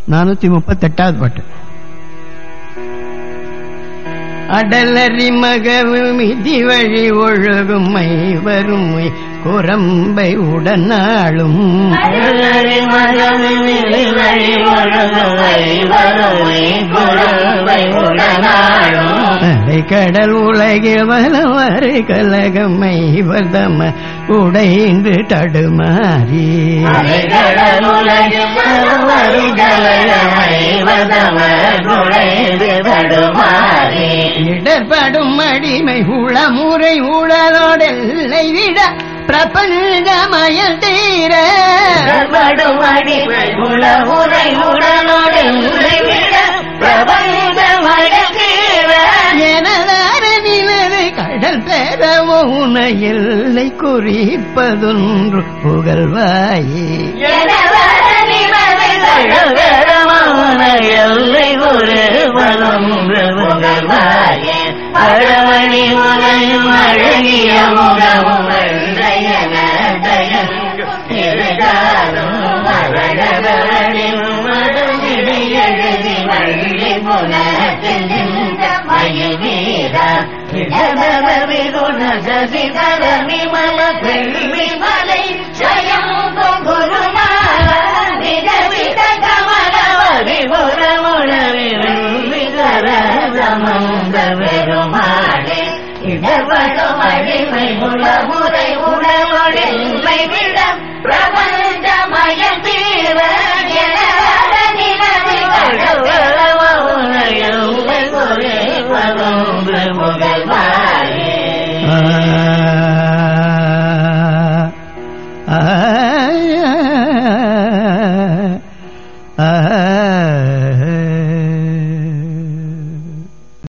நானூத்தி முப்பத்தெட்டாவது பாட்டு அடலரி மகவு மிதி வழி ஒழுகுமை வறுமை குரம்பை உடனாளும் அழகரி மகவிழி வழி ஒழுகுவை வறுமை குழம்பை உடனாளும் அலை கடல் உலகில் வலவரை கலகமை வதம உடைந்து தடுமாறி அலைகடல் உலகில் வரும் கலையமை வதமர் நுழைந்து தடுமாறி இடர்படும் அடிமை உளமுறை உடலோடெல்லை விட பிரபஞ்சமயல் தீர படும் அடிமை உள உரை உடனோடு உரைவிட பிரபஞ்ச மழக்கீர எனதார நிலவு கடல் பெறவோ உன எல்லை குறிப்பதொன்று புகழ்வாயே எல்லை ஒரு பலொன்று புகழ்வாயே அழமணி உலையும் அழகிய முகமும் அழகையன தயங்கும் இருகாலும் மரகதவனின் மருந்திடி எழுதி வள்ளி புனத்தில் நின்ற மயில் வீரா இடதர விகுண சசிதர விமல வெள்ளி மலை ஜயம் குருமால விதவித கமலவதி புறமுழவிதர சமந்த பெருமாளே இடப்படும் அடிமை உளமுறை உடலொழிமை விட பிரபஞ்சமய தீர ஆ ஆ ஆ